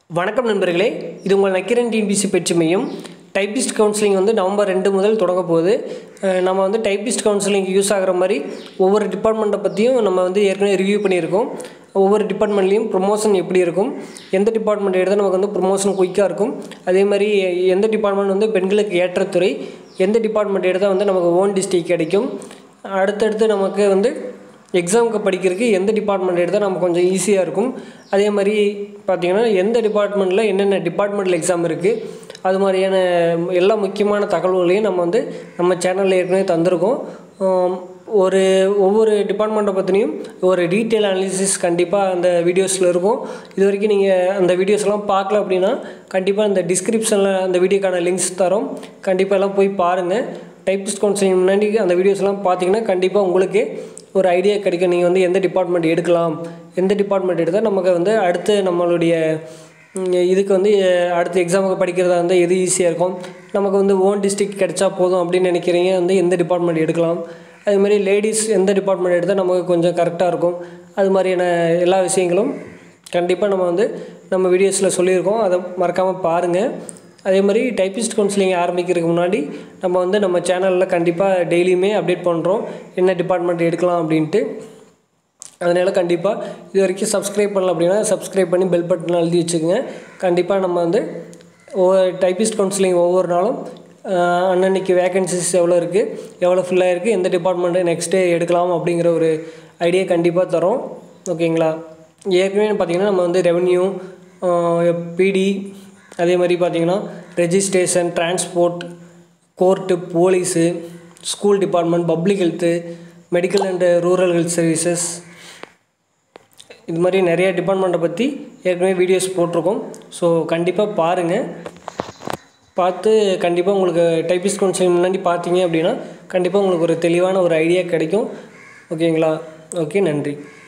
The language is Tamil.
வணக்கம் நண்பர்களே இது உங்கள் நக்கிரன் டிஎன்பிசி பயிற்சி மையம் டைப்பிஸ்ட் கவுன்சிலிங் வந்து நவம்பர் ரெண்டு முதல் தொடங்க போகுது அஹ் நம்ம வந்து டைப்பிஸ்ட் கவுன்சிலிங் யூஸ் ஆகிற மாதிரி ஒவ்வொரு டிபார்ட்மெண்ட்டை பற்றியும் நம்ம வந்து ஏற்கனவே ரிவ்யூ பண்ணியிருக்கோம் ஒவ்வொரு டிபார்ட்மெண்ட்லேயும் ப்ரொமோஷன் எப்படி இருக்கும் எந்த டிபார்ட்மெண்ட் எடுத்தால் நமக்கு வந்து ப்ரொமோஷன் குயிக்காக இருக்கும் அதே மாதிரி எந்த டிபார்ட்மெண்ட் வந்து பெண்களுக்கு ஏற்ற துறை எந்த டிபார்ட்மெண்ட் எடுத்தால் வந்து நமக்கு ஓன் டிஸ்ட்ரிக் கிடைக்கும் அடுத்தடுத்து நமக்கு வந்து எக்ஸாமுக்கு படிக்கிறதுக்கு எந்த டிபார்ட்மெண்ட் எடுத்தால் நமக்கு கொஞ்சம் ஈஸியாக இருக்கும் அதே மாதிரி பார்த்திங்கன்னா எந்த டிபார்ட்மெண்ட்டில் என்னென்ன டிபார்ட்மெண்ட்டில் எக்ஸாம் இருக்குது அது மாதிரியான எல்லா முக்கியமான தகவல்களையும் நம்ம வந்து நம்ம சேனலில் ஏற்கனவே தந்திருக்கோம் ஆம், ஒரு ஒவ்வொரு டிபார்ட்மெண்ட்டை பற்றினையும் ஒரு டீட்டெயில் அனாலிசிஸ் கண்டிப்பாக அந்த வீடியோஸில் இருக்கும் இது வரைக்கும் நீங்கள் அந்த வீடியோஸ்லாம் பார்க்கல அப்படின்னா கண்டிப்பாக இந்த டிஸ்கிரிப்ஷனில் அந்த வீடியோக்கான லிங்க்ஸ் தரோம் கண்டிப்பாக எல்லாம் போய் பாருங்கள் டைப்பிஸ்ட் கவுன்சிலிங் முன்னாடி அந்த வீடியோஸ்லாம் பார்த்தீங்கன்னா கண்டிப்பாக உங்களுக்கு ஒரு ஐடியா கிடைக்கும் நீங்கள் வந்து எந்த டிபார்ட்மெண்ட் எடுக்கலாம் எந்த டிபார்ட்மெண்ட் எடுத்தால் நமக்கு வந்து அடுத்து நம்மளுடைய ம், இதுக்கு வந்து அஹ், அடுத்த எக்ஸாமுக்கு படிக்கிறதா வந்து எது ஈஸியாக இருக்கும் நமக்கு வந்து ஓன் டிஸ்ட்ரிக்ட் கிடைச்சா போதும் அப்படின்னு நினைக்கிறீங்க வந்து எந்த டிபார்ட்மெண்ட் எடுக்கலாம் அது மாதிரி லேடிஸ் எந்த டிபார்ட்மெண்ட் எடுத்தால் நமக்கு கொஞ்சம் கரெக்டாக இருக்கும் அது மாதிரியான எல்லா விஷயங்களும் கண்டிப்பாக நம்ம வந்து நம்ம வீடியோஸில் சொல்லியிருக்கோம் அதை மறக்காமல் பாருங்கள் அதே மாதிரி டைப்பிஸ்ட் கவுன்சிலிங் ஆரம்பிக்கிறதுக்கு முன்னாடி நம்ம வந்து நம்ம சேனலில் கண்டிப்பாக டெய்லியுமே அப்டேட் பண்ணுறோம் என்ன டிபார்ட்மெண்ட் எடுக்கலாம் அப்படின்ட்டு அதனால் கண்டிப்பாக இது வரைக்கும் சப்ஸ்கிரைப் பண்ணல அப்படின்னா சப்ஸ்கிரைப் பண்ணி பெல் பட்டன் எழுதி வச்சுக்கோங்க கண்டிப்பாக நம்ம வந்து ஒவ்வொரு டைப்பிஸ்ட் கவுன்சிலிங் ஒவ்வொரு நாளும் ஆஹ், அன்னன்னைக்கு வேகன்சிஸ் எவ்வளோ இருக்குது எவ்வளோ ஃபில்லாக இருக்குது எந்த டிபார்ட்மெண்ட்டு நெக்ஸ்ட்டு எடுக்கலாம் அப்படிங்கிற ஒரு ஐடியா கண்டிப்பாக தரோம் ஓகேங்களா ஏற்கனவே பார்த்திங்கன்னா நம்ம வந்து ரெவென்யூ பிடி அதே மாதிரி பார்த்திங்கன்னா registration transport court police school department public health medical and rural health services இது மாதிரி நிறைய டிபார்ட்மெண்ட்டை பற்றி ஏற்கனவே வீடியோஸ் போட்டிருக்கோம் ஸோ கண்டிப்பாக பாருங்கள் பார்த்து கண்டிப்பாக உங்களுக்கு டைப்பிஸ்ட் கவுன்சிலிங் முன்னாடி பார்த்தீங்க அப்படின்னா கண்டிப்பாக உங்களுக்கு ஒரு தெளிவான ஒரு ஐடியா கிடைக்கும் ஓகேங்களா ஓகே நன்றி